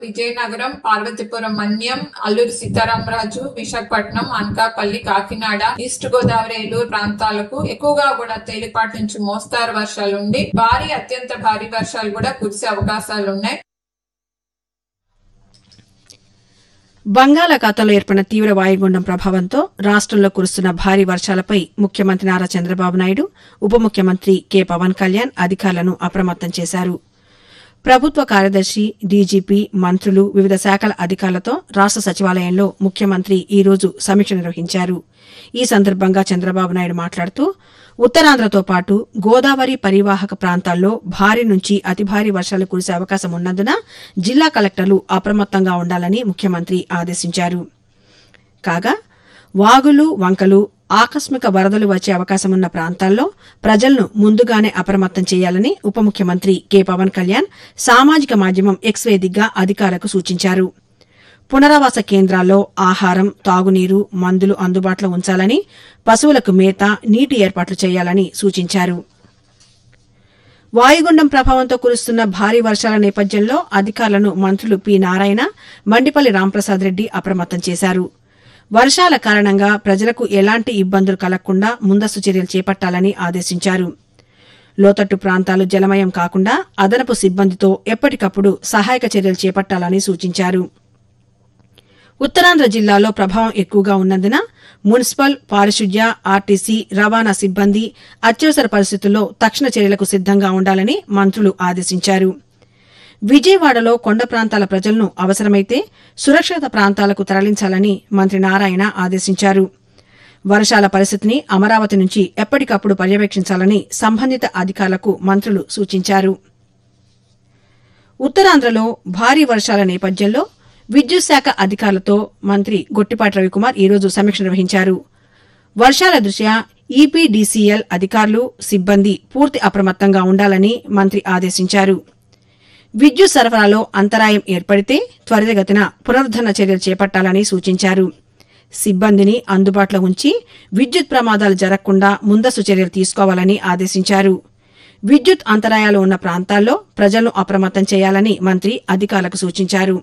Vizianagaram Parvathipuram Manyam Alluri Sitaramaraju Visakhapatnam Anakapalli Kakinada East Godavari Eluru ప్రాంతాలకు ఎక్కువగా కూడా తేలిపాటి నుంచి మోస్తారు వర్షాలు ఉండి భారీ అత్యంత భారీ వర్షాలు కూడా కురిసే అవకాశాలు ఉన్నాయి బంగాళాఖాతంలో ఏర్పడిన తీవ్ర వాయుగుండం ప్రభావంతో రాష్టంలో కురుస్తున్న భారీ వర్షాలపై ముఖ్యమంత్రి నారా చంద్రబాబు నాయుడు ఉప ముఖ్యమంత్రి కె పవన్ కళ్యాణ్ అధికారులను అప్రమత్తం చేశారు ప్రభుత్వ కార్యదర్శి డీజీపీ మంత్రులు వివిధ శాఖల అధికారులతో రాష్ట సచివాలయంలో ముఖ్యమంత్రి ఈ రోజు సమీక్ష నిర్వహించారు ఈ సందర్భంగా చంద్రబాబు నాయుడు మాట్లాడుతూ ఉత్తరాంధ్రతో పాటు గోదావరి పరివాహక ప్రాంతాల్లో భారీ నుంచి అతి భారీ వర్షాలు కురిసే అవకాశం ఉన్నందున జిల్లా కలెక్టర్లు అప్రమత్తంగా ఉండాలని ముఖ్యమంత్రి ఆదేశించారు కాగా వాగులు వంకలు ఆకస్మిక వరదలు వచ్చే అవకాశమున్న ప్రాంతాల్లో ప్రజలను ముందుగానే అప్రమత్తం చేయాలని ఉప ముఖ్యమంత్రి కె పవన్ కళ్యాణ్ సామాజిక మాధ్యమం ఎక్స్ వేదికగా అధికారులకు సూచించారు పునరావాస కేంద్రాల్లో ఆహారం తాగునీరు మందులు అందుబాటులో ఉంచాలని పశువులకు మేత నీటి ఏర్పాట్లు చేయాలని సూచించారు వాయుగుండం ప్రభావంతో కురుస్తున్న భారీ వర్షాల నేపథ్యంలో అధికారులను మంత్రులు పి నారాయణ మండిపల్లి రాంప్రసాద్ రెడ్డి అప్రమత్తం చేశారు వర్షాల కారణంగా ప్రజలకు ఎలాంటి ఇబ్బందులు కలగకుండా ముందస్తు చర్యలు చేపట్టాలని ఆదేశించారు లోతట్టు ప్రాంతాలు జలమయం కాకుండా అదనపు సిబ్బందితో ఎప్పటికప్పుడు సహాయక చర్యలు చేపట్టాలని సూచించారు ఉత్తరాంధ్ర జిల్లాలో ప్రభావం ఎక్కువగా ఉన్నందున మున్సిపల్ పారిశుద్ధ్య ఆర్టీసీ రవాణా సిబ్బంది అత్యవసర పరిస్థితుల్లో తక్షణ చర్యలకు సిద్దంగా ఉండాలని మంత్రులు ఆదేశించారు విజయవాడలో కొండ ప్రాంతాల ప్రజలను అవసరమైతే సురక్షిత ప్రాంతాలకు తరలించాలని మంత్రి నారాయణ ఆదేశించారు వర్షాల పరిస్థితిని అమరావతి నుంచి ఎప్పటికప్పుడు పర్యవేక్షించాలని సంబంధిత అధికారులకు మంత్రులు సూచించారు ఉత్తరాంధ్రలో భారీ వర్షాల నేపథ్యంలో విద్యుత్ శాఖ అధికారులతో మంత్రి గొట్టిపాటి రవికుమార్ ఈరోజు సమీక్ష నిర్వహించారు వర్షాల దృష్ట్యా ఈపీడీసీఎల్ అధికారులు సిబ్బంది పూర్తి అప్రమత్తంగా ఉండాలని మంత్రి ఆదేశించారు విద్యుత్ సరఫరాలో అంతరాయం ఏర్పడితే త్వరితగతిన పునరుద్దరణ చర్యలు చేపట్టాలని సూచించారు సిబ్బందిని అందుబాటులో ఉంచి విద్యుత్ ప్రమాదాలు జరగకుండా ముందస్తు చర్యలు తీసుకోవాలని ఆదేశించారు విద్యుత్ అంతరాయాలు ఉన్న ప్రాంతాల్లో ప్రజలను అప్రమత్తం చేయాలని మంత్రి అధికారులకు సూచించారు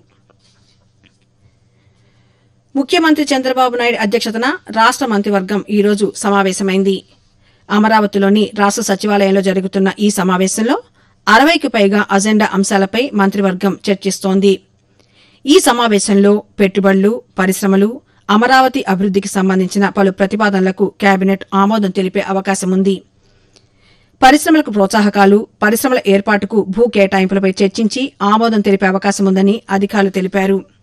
ముఖ్యమంత్రి చంద్రబాబు నాయుడు అధ్యక్షతన రాష్ట మంత్రివర్గం ఈ రోజు సమావేశమైంది అమరావతిలోని రాష్ట సచివాలయంలో జరుగుతున్న ఈ సమావేశంలో అరవైకి పైగా అజెండా అంశాలపై మంత్రివర్గం చర్చిస్తోంది ఈ సమావేశంలో పెట్టుబడులు పరిశ్రమలు అమరావతి అభివృద్దికి సంబంధించిన పలు ప్రతిపాదనలకు కేబినెట్ ఆమోదం తెలిపే అవకాశం ఉంది పరిశ్రమలకు ప్రోత్సాహకాలు పరిశ్రమల ఏర్పాటుకు భూ కేటాయింపులపై చర్చించి ఆమోదం తెలిపే అవకాశం ఉందని అధికారులు తెలిపారు